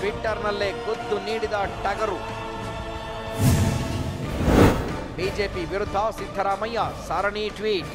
ಟ್ವಿಟ್ಟರ್ನಲ್ಲೇ ಗುದ್ದು ನೀಡಿದ ಟಗರು ಬಿಜೆಪಿ ವಿರುದ್ಧ ಸಿದ್ದರಾಮಯ್ಯ ಸರಣಿ ಟ್ವೀಟ್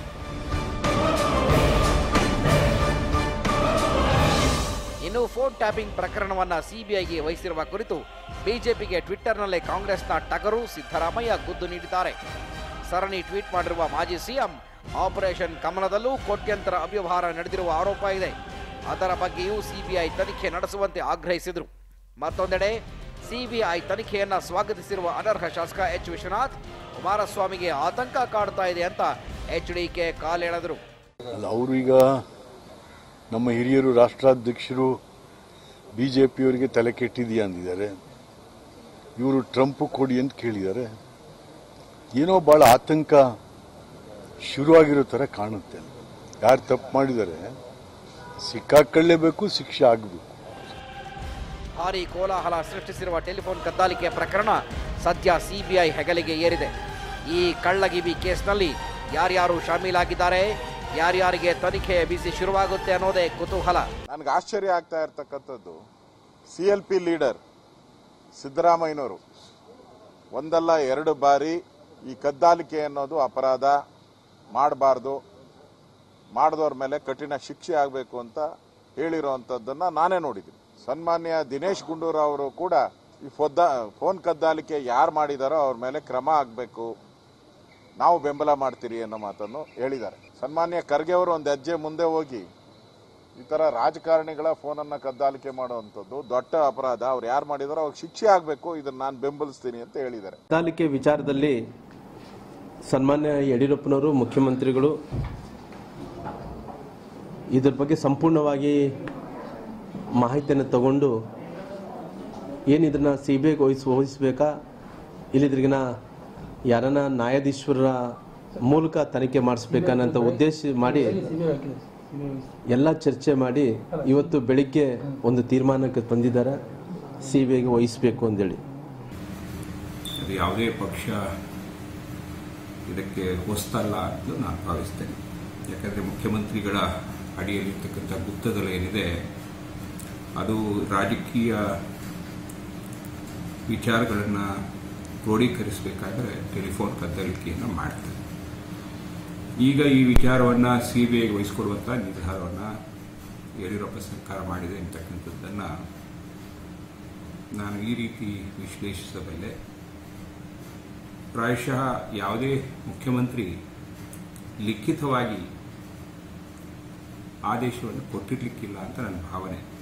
ಇನ್ನು ಫೋನ್ ಟ್ಯಾಪಿಂಗ್ ಪ್ರಕರಣವನ್ನ ಸಿಬಿಐಗೆ ವಹಿಸಿರುವ ಕುರಿತು ಬಿಜೆಪಿಗೆ ಟ್ವಿಟ್ಟರ್ನಲ್ಲೇ ಕಾಂಗ್ರೆಸ್ನ ಟಗರು ಸಿದ್ದರಾಮಯ್ಯ ಗುದ್ದು ನೀಡಿದ್ದಾರೆ ಸರಣಿ ಟ್ವೀಟ್ ಮಾಡಿರುವ ಮಾಜಿ ಸಿಎಂ ಆಪರೇಷನ್ ಕಮಲದಲ್ಲೂ ಕೋಟ್ಯಂತರ ಅವ್ಯವಹಾರ ನಡೆದಿರುವ ಆರೋಪ ಇದೆ ಅದರ ಬಗ್ಗೆಯೂ ಸಿಬಿಐ ತನಿಖೆ ನಡೆಸುವಂತೆ ಆಗ್ರಹಿಸಿದರು ಮತ್ತೊಂದೆಡೆ ಸಿಬಿಐ ತನಿಖೆಯನ್ನ ಸ್ವಾಗತಿಸಿರುವ ಅನರ್ಹ ಶಾಸಕ ಎಚ್ ವಿಶ್ವನಾಥ್ ಕುಮಾರಸ್ವಾಮಿಗೆ ಆತಂಕ ಕಾಡ್ತಾ ಇದೆ ಅಂತ ಎಚ್ ಡಿಕೆ ಕಾಲೆಳೆದರು ಅಲ್ಲ ಅವರು ಈಗ ನಮ್ಮ ಹಿರಿಯರು ರಾಷ್ಟ್ರಾಧ್ಯಕ್ಷರು ಬಿ ಜೆ ಪಿಯವರಿಗೆ ತಲೆ ಕೆಟ್ಟಿದೆಯಾ ಅಂದಿದ್ದಾರೆ ಇವರು ಟ್ರಂಪ್ ಕೊಡಿ ಅಂತ ಕೇಳಿದ್ದಾರೆ ಏನೋ ಭಾಳ ಆತಂಕ ಶುರುವಾಗಿರೋ ಥರ ಕಾಣುತ್ತೆ ಯಾರು ತಪ್ಪು ಮಾಡಿದ್ದಾರೆ ಸಿಕ್ಕಾಕೊಳ್ಳೇಬೇಕು ಶಿಕ್ಷೆ ಆಗಬೇಕು ಭಾರೀ ಕೋಲಾಹಲ ಸೃಷ್ಟಿಸಿರುವ ಟೆಲಿಫೋನ್ ಕದ್ದಾಲಿಕೆ ಪ್ರಕರಣ ಸದ್ಯ ಸಿಬಿಐ ಹೆಗಲಿಗೆ ಏರಿದೆ ಈ ಕಳ್ಳಗಿಬಿ ಕೇಸ್ನಲ್ಲಿ ಯಾರ್ಯಾರು ಶಾಮೀಲಾಗಿದ್ದಾರೆ ಯಾರ್ಯಾರಿಗೆ ತನಿಖೆಯ ಬಿಸಿ ಶುರುವಾಗುತ್ತೆ ಅನ್ನೋದೇ ಕುತೂಹಲ ನನಗೆ ಆಶ್ಚರ್ಯ ಆಗ್ತಾ ಇರ್ತಕ್ಕಂಥದ್ದು ಸಿ ಎಲ್ ಪಿ ಲೀಡರ್ ಸಿದ್ದರಾಮಯ್ಯನವರು ಒಂದಲ್ಲ ಎರಡು ಬಾರಿ ಈ ಕದ್ದಾಲಿಕೆ ಅನ್ನೋದು ಅಪರಾಧ ಮಾಡಬಾರ್ದು ಮಾಡಿದವ್ರ ಮೇಲೆ ಕಠಿಣ ಶಿಕ್ಷೆ ಆಗಬೇಕು ಅಂತ ಹೇಳಿರೋವಂಥದ್ದನ್ನು ನಾನೇ ನೋಡಿದ್ದೀನಿ ಸನ್ಮಾನ್ಯ ದಿನೇಶ್ ಗುಂಡೂರಾವ್ ಅವರು ಕೂಡ ಈ ಫೊದ್ದ ಫೋನ್ ಕದ್ದಾಲಿಕೆ ಯಾರು ಮಾಡಿದಾರೋ ಅವ್ರ ಮೇಲೆ ಕ್ರಮ ಆಗಬೇಕು ನಾವು ಬೆಂಬಲ ಮಾಡ್ತೀರಿ ಅನ್ನೋ ಮಾತನ್ನು ಹೇಳಿದ್ದಾರೆ ಸನ್ಮಾನ್ಯ ಖರ್ಗೆ ಅವರು ಒಂದು ಹೆಜ್ಜೆ ಮುಂದೆ ಹೋಗಿ ಈ ತರ ರಾಜಕಾರಣಿಗಳ ಫೋನನ್ನ ಕದ್ದಾಲಿಕೆ ಮಾಡುವಂಥದ್ದು ದೊಡ್ಡ ಅಪರಾಧ ಅವ್ರು ಯಾರು ಮಾಡಿದಾರೋ ಅವ್ರಿಗೆ ಶಿಕ್ಷೆ ಆಗಬೇಕು ಇದನ್ನ ನಾನು ಬೆಂಬಲಿಸ್ತೀನಿ ಅಂತ ಹೇಳಿದ್ದಾರೆ ಕದ್ದಾಲಿಕೆ ವಿಚಾರದಲ್ಲಿ ಸನ್ಮಾನ್ಯ ಯಡಿಯೂರಪ್ಪನವರು ಮುಖ್ಯಮಂತ್ರಿಗಳು ಇದ್ರ ಬಗ್ಗೆ ಸಂಪೂರ್ಣವಾಗಿ ಮಾಹಿತಿಯನ್ನು ತಗೊಂಡು ಏನು ಇದನ್ನು ಸಿ ಬಿ ಐಗೆ ವಹಿಸ್ ವಹಿಸ್ಬೇಕಾ ಇಲ್ಲಿದ್ರಿಗಿನ ಯಾರನ್ನ ನ್ಯಾಯಾಧೀಶರ ಮೂಲಕ ತನಿಖೆ ಮಾಡಿಸ್ಬೇಕನ್ನಂತ ಉದ್ದೇಶ ಮಾಡಿ ಎಲ್ಲ ಚರ್ಚೆ ಮಾಡಿ ಇವತ್ತು ಬೆಳಿಗ್ಗೆ ಒಂದು ತೀರ್ಮಾನಕ್ಕೆ ತಂದಿದ್ದಾರೆ ಸಿ ಬಿ ಐಗೆ ವಹಿಸಬೇಕು ಅಂತೇಳಿ ಅದು ಯಾವುದೇ ಪಕ್ಷ ಇದಕ್ಕೆ ಹೊಸ್ತಲ್ಲ ಅಂತ ನಾನು ಭಾವಿಸ್ತೇನೆ ಯಾಕಂದರೆ ಮುಖ್ಯಮಂತ್ರಿಗಳ ಅಡಿಯಲ್ಲಿರ್ತಕ್ಕಂಥ ಗುಪ್ತದಳ ಏನಿದೆ ಅದು ರಾಜಕೀಯ ವಿಚಾರಗಳನ್ನು ಕ್ರೋಢೀಕರಿಸಬೇಕಾದ್ರೆ ಟೆಲಿಫೋನ್ ಕದ್ದಲಿಕೆಯನ್ನು ಮಾಡ್ತಾರೆ ಈಗ ಈ ವಿಚಾರವನ್ನು ಸಿ ಬಿ ಐಗೆ ವಹಿಸಿಕೊಡುವಂಥ ನಿರ್ಧಾರವನ್ನು ಯಡಿಯೂರಪ್ಪ ಸರ್ಕಾರ ಮಾಡಿದೆ ಅಂತಕ್ಕಂಥದ್ದನ್ನು ನಾನು ಈ ರೀತಿ ವಿಶ್ಲೇಷಿಸಬಲ್ಲೆ ಪ್ರಾಯಶಃ ಯಾವುದೇ ಮುಖ್ಯಮಂತ್ರಿ ಲಿಖಿತವಾಗಿ ಆದೇಶವನ್ನು ಕೊಟ್ಟಿರ್ಲಿಕ್ಕಿಲ್ಲ ಅಂತ ನನ್ನ ಭಾವನೆ